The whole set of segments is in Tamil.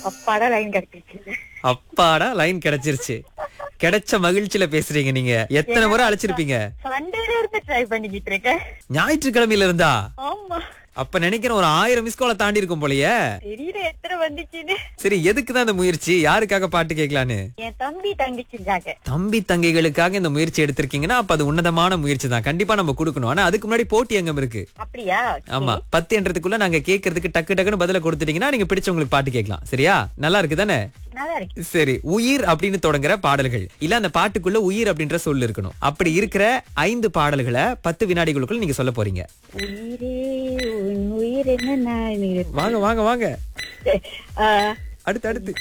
அப்பாடா லைன் கிடைச்சிச்சு அப்பாடா லைன் கிடைச்சிருச்சு கிடைச்ச மகிழ்ச்சியில பேசுறீங்க நீங்க எத்தனை முறை அழைச்சிருப்பீங்க சண்டேல இருந்து ட்ரை பண்ணிக்கிட்டு இருக்கேன் ஞாயிற்றுக்கிழமையில இருந்தா ஆமா அப்ப நினைக்கிறேன் ஒரு ஆயிரம் மிஸ்கால தாண்டி இருக்கும் போலயே தெரியல எத்தனை வந்துச்சுன்னு சரி எதுக்கு தான் இந்த முயற்சி யாருக்காக பாட்டு கேட்கலான்னு என் தம்பி தங்கச்சிருக்காங்க தம்பி தங்கைகளுக்காக இந்த முயற்சி எடுத்திருக்கீங்கன்னா அப்ப அது உன்னதமான முயற்சி தான் கண்டிப்பா நம்ம கொடுக்கணும் ஆனா அதுக்கு முன்னாடி போட்டி எங்கம் இருக்கு அப்படியா ஆமா பத்து என்றதுக்குள்ள நாங்க கேட்கறதுக்கு டக்கு டக்குன்னு பதில கொடுத்துட்டீங்கன்னா நீங்க பிடிச்சவங்களுக்கு பாட்டு கேட்கலாம் சரியா நல்லா இருக்கு தானே நல்லா இருக்கு சரி உயிர் அப்படின்னு தொடங்குற பாடல்கள் இல்ல அந்த பாட்டுக்குள்ள உயிர் அப்படின்ற சொல் இருக்கணும் அப்படி இருக்கிற ஐந்து பாடல்களை பத்து வினாடிகளுக்குள்ள நீங்க சொல்ல போறீங்க உயிரே உன் உயிர் என்ன நான் இரு- வாங்க வாங்க வாங்க ஆ, அடுத்து அடுத்து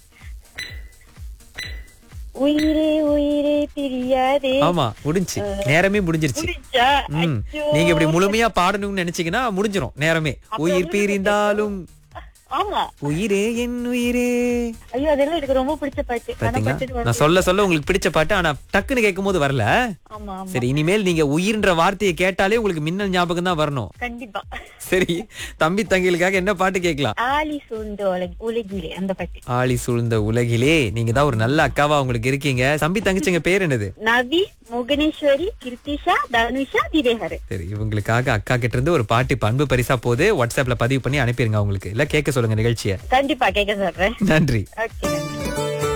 உயிரே உயிரே தெரியாதே ஆமா முடிஞ்சு நேரமே முடிஞ்சிருச்சு புரிஞ்சா ம் நீங்க இப்படி முழுமையா பாடணும்னு நினைச்சீங்கன்னா முடிஞ்சிரும் நேரமே உயிர் பிரிந்தாலும் ஆமா உயிரே என் உயிரே ஐயோ அதெல்லாம் எனக்கு ரொம்ப பிடிச்ச பாட்டு ஆனா பாத்தீங்களா பாட்டுட்டு நான் வரல. சொல்ல சொல்ல உங்களுக்கு பிடிச்ச பாட்டு ஆனா டக்குன்னு கேட்கும் போது வரல ஆமா ஆமா சரி இனிமேல் நீங்க உயிர்ன்ற வார்த்தையை கேட்டாலே உங்களுக்கு மின்னல் ஞாபகம் தான் வரணும் கண்டிப்பா சரி தம்பி தங்கைகளுக்காக என்ன பாட்டு கேட்கலாம் ஆலி சூழ்ந்த உலக உலகிலே அந்த பாட்டு ஆளி சூழ்ந்த உலகிலே நீங்க தான் ஒரு நல்ல அக்காவா உங்களுக்கு இருக்கீங்க தம்பி தங்கச்சிங்க பேர் என்னது நவி முகனேஸ்வரி கிருத்திஷா தனுஷா திரேஹர் சரி இவங்களுக்காக அக்கா கிட்ட இருந்து ஒரு பாட்டு இப்ப அன்பு பரிசா போது வாட்ஸ்அப்ல பதிவு பண்ணி அனுப்பிருங்க அவங்களுக்கு இல்ல கேட்க சொல்லுங்க நிகழ்ச்சியை கண்டிப்பா கேட்க சொல்றேன் நன்றி ஓகே